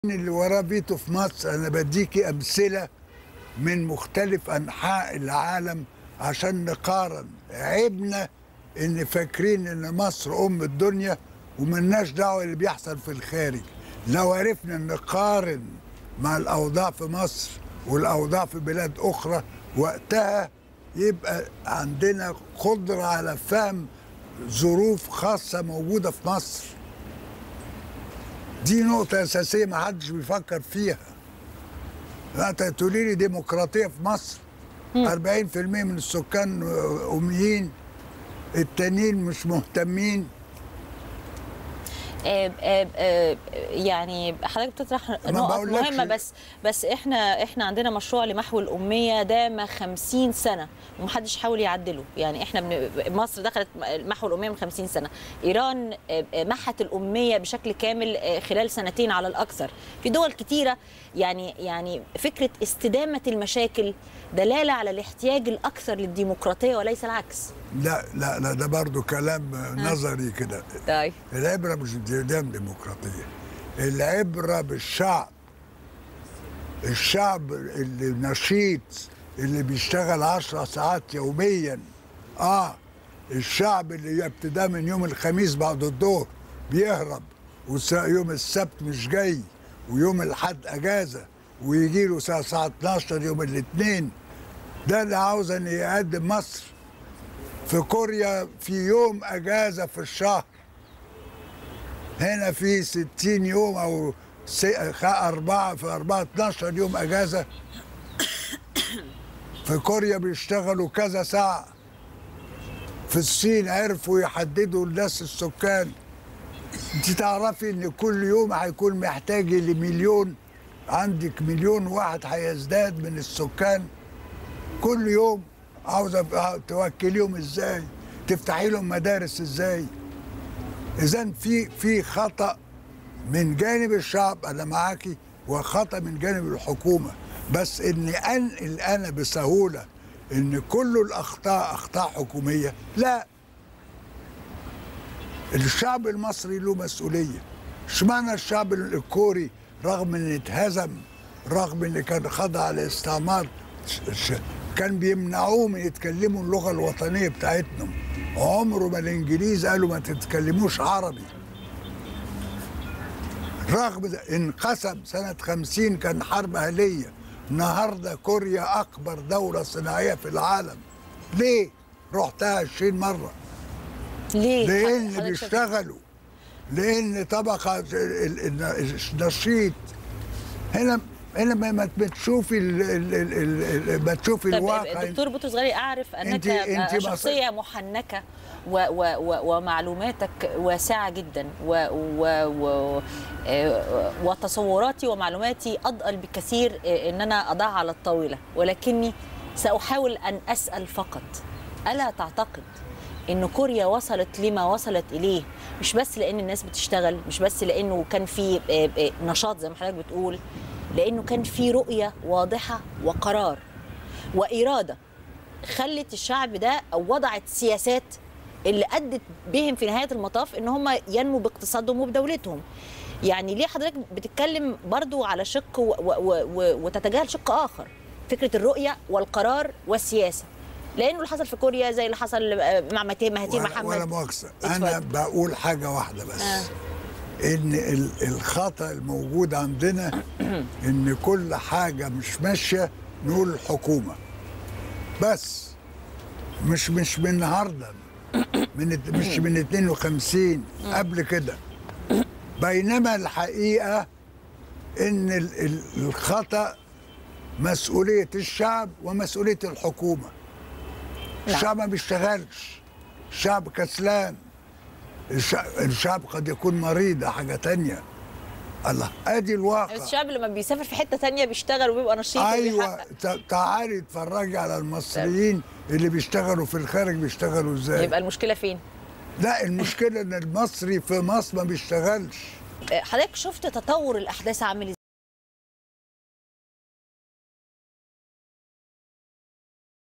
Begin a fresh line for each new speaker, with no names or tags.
اللي وراه فيتو في مصر انا بديكي امثله من مختلف انحاء العالم عشان نقارن عيبنا ان فاكرين ان مصر ام الدنيا وملناش دعوه اللي بيحصل في الخارج لو عرفنا نقارن مع الاوضاع في مصر والاوضاع في بلاد اخرى وقتها يبقى عندنا قدره على فهم ظروف خاصه موجوده في مصر دي نقطة أساسية ما حدش بيفكر فيها أنت تقولي لي ديمقراطية في مصر 40% من السكان أميين التانيين مش مهتمين
آه، آه، آه، يعني حضرتك بتطرح نقط
بقولكش-
مهمه بس بس احنا احنا عندنا مشروع لمحو الاميه دام 50 سنه ومحدش حاول يعدله يعني احنا بن... مصر دخلت محو الاميه من 50 سنه ايران آه، آه، محت الاميه بشكل كامل آه، خلال سنتين على الاكثر في دول كتيره يعني يعني فكره استدامه المشاكل دلاله على الاحتياج الاكثر للديمقراطيه وليس العكس
لا لا لا ده برضو كلام نظري كده
طيب
العبرة مش بديم ديمقراطية العبرة بالشعب الشعب اللي نشيط اللي بيشتغل عشر ساعات يوميا اه الشعب اللي ابتداء من يوم الخميس بعد الظهر بيهرب ويوم السبت مش جاي ويوم الاحد اجازه ويجي له الساعه الساعه 12 يوم الاثنين ده اللي عاوز ان يقدم مصر في كوريا في يوم اجازه في الشهر هنا في 60 يوم او س- خ- أربعة في أربعة 12 يوم أجازة في كوريا بيشتغلوا كذا ساعة في الصين عرفوا يحددوا الناس السكان انت تعرفي ان كل يوم هيكون محتاج لمليون عندك مليون واحد هيزداد من السكان كل يوم عاوزة توكليهم ازاي تفتحي لهم مدارس ازاي اذا في في خطا من جانب الشعب انا معاكي وخطا من جانب الحكومه بس اني انقل انا بسهوله ان كل الاخطاء اخطاء حكوميه لا الشعب المصري له مسؤوليه اشمعنى الشعب الكوري رغم ان اتهزم رغم ان كان خضع للاستعمار ش- ش- كان بيمنعوه من يتكلموا اللغه الوطنيه بتاعتهم عمره ما الانجليز قالوا ما تتكلموش عربي رغم ده انقسم سنة خمسين كان حرب أهلية النهاردة كوريا أكبر دولة صناعية في العالم ليه؟ رحتها 20 مرة
ليه
لأن
حضرتك شايف-
بيشتغلوا لأن طبقة ال- ال- النشيط هنا هنا ما ما بتشوفي ال- ال- ال- ال- ما تشوفي
طب
الواقع
دكتور بوتروس غالي اعرف انك
أنت- أنت مصر-
شخصيه محنكه و و و ومعلوماتك واسعه جدا و و و آه، وتصوراتي ومعلوماتي اضأل بكثير آه، ان انا اضعها على الطاوله ولكني ساحاول ان اسال فقط الا تعتقد ان كوريا وصلت لما وصلت اليه مش بس لان الناس بتشتغل مش بس لانه كان في آه، آه، نشاط زي ما حضرتك بتقول لانه كان في رؤيه واضحه وقرار واراده خلت الشعب ده او وضعت سياسات اللي ادت بهم في نهايه المطاف ان هم ينموا باقتصادهم وبدولتهم يعني ليه حضرتك بتتكلم برضو على شق و و و وتتجاهل شق اخر فكره الرؤيه والقرار والسياسه لانه اللي حصل في كوريا زي اللي حصل مع مهاتير
ولا, ولا
محمد
مؤاخذة
اتفضل.
أنا بقول حاجة واحدة بس
آه.
ان ال- الخطا الموجود عندنا ان كل حاجه مش ماشيه نقول الحكومه بس مش مش من النهارده من الت- مش من 52 قبل كده بينما الحقيقه ان ال- ال- الخطا مسؤوليه الشعب ومسؤوليه الحكومه
نعم.
الشعب ما بيشتغلش الشعب كسلان الشعب, الشعب قد يكون مريض ده حاجة تانية الله ادي الواقع
بس الشعب لما بيسافر في حته تانية بيشتغل وبيبقى نشيط
ايوه
وبيحقق.
تع- تعالي اتفرجي على المصريين اللي بيشتغلوا في الخارج بيشتغلوا ازاي
يبقى المشكله فين
لا المشكلة ان المصري في مصر ما بيشتغلش
حضرتك شفت تطور الاحداث عامل